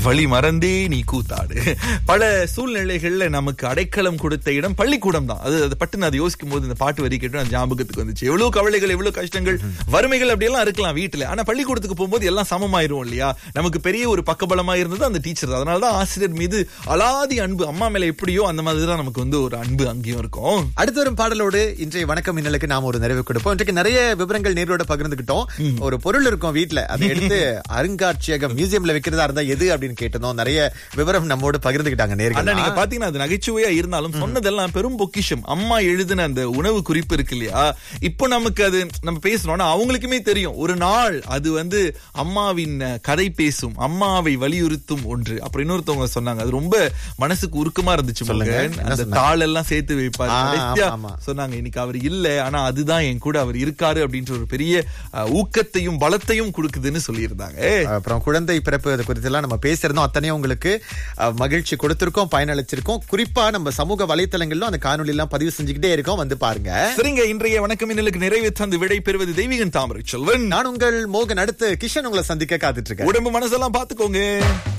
வழி மறந்தே நீ கூத்தாடு பல சூழ்நிலைகள்ல நமக்கு அடைக்கலம் கொடுத்த இடம் பள்ளிக்கூடம் தான் அது அது பட்டுன்னு அதை யோசிக்கும் போது இந்த பாட்டு வரி கேட்டு அந்த ஞாபகத்துக்கு வந்துச்சு எவ்வளவு கவலைகள் எவ்வளவு கஷ்டங்கள் வறுமைகள் அப்படியெல்லாம் இருக்கலாம் வீட்டுல ஆனா பள்ளிக்கூடத்துக்கு போகும்போது எல்லாம் சமமாயிரும் இல்லையா நமக்கு பெரிய ஒரு பக்கபலமா இருந்தது அந்த டீச்சர் அதனாலதான் ஆசிரியர் மீது அலாதி அன்பு அம்மா மேல எப்படியோ அந்த மாதிரி தான் நமக்கு வந்து ஒரு அன்பு அங்கேயும் இருக்கும் அடுத்து வரும் பாடலோடு இன்றைய வணக்கம் மின்னலுக்கு நாம ஒரு நிறைவு கொடுப்போம் இன்றைக்கு நிறைய விவரங்கள் நேரோட பகிர்ந்துகிட்டோம் ஒரு பொருள் இருக்கும் வீட்ல அதை எடுத்து அருங்காட்சியகம் மியூசியம்ல வைக்கிறதா இருந்தா எது அப்படின்னு கேட்டதும் நிறைய விவரம் நம்மோடு பகிர்ந்துகிட்டாங்க ஆனா நேர்கள் நீங்க பாத்தீங்கன்னா அது நகைச்சுவையா இருந்தாலும் சொன்னதெல்லாம் பெரும் பொக்கிஷம் அம்மா எழுதின அந்த உணவு குறிப்பு இருக்கு இல்லையா இப்போ நமக்கு அது நம்ம பேசுறோம்னா அவங்களுக்குமே தெரியும் ஒரு நாள் அது வந்து அம்மாவின் அஹ், கதை பேசும் அம்மாவை வலியுறுத்தும் ஒன்று அப்புறம் இன்னொருத்தவங்க சொன்னாங்க அது ரொம்ப மனசுக்கு உருக்கமா இருந்துச்சு சொல்லுங்க. முருகன். என்ன அந்த சொன்னாங்க? தாள் எல்லாம் சேர்த்து வைப்பாரு ஆ, கடைசியா ஆமா, ஆமா. சொன்னாங்க இன்னைக்கு அவர் இல்ல ஆனா அதுதான் என் கூட அவர் இருக்காரு அப்படின்ற ஒரு பெரிய அஹ், ஊக்கத்தையும் பலத்தையும் கொடுக்குதுன்னு சொல்லியிருந்தாங்க அப்புறம் குழந்தை பிறப்பு அது குறித்து எல்லாம் நம்ம பேசியிருந்தோம் அத்தனையும் உங்களுக்கு அஹ், மகிழ்ச்சி கொடுத்திருக்கோம் பயனளிச்சிருக்கோம் குறிப்பா நம்ம சமூக வலைத்தளங்களிலும் அந்த காணொலி எல்லாம் பதிவு செஞ்சுக்கிட்டே இருக்கோம் வந்து பாருங்க சரிங்க இன்றைய வணக்கம் இன்னலுக்கு நிறைவு தந்து விடை பெறுவது தெய்வீகன் தாமரை செல்வன் நான் உங்கள் மோகன் அடுத்து கிஷன் உங்களை சந்திக்க காத்துட்டு இருக்கேன் உடம்பு மனசெல்லாம் பாத்துக்கோங்க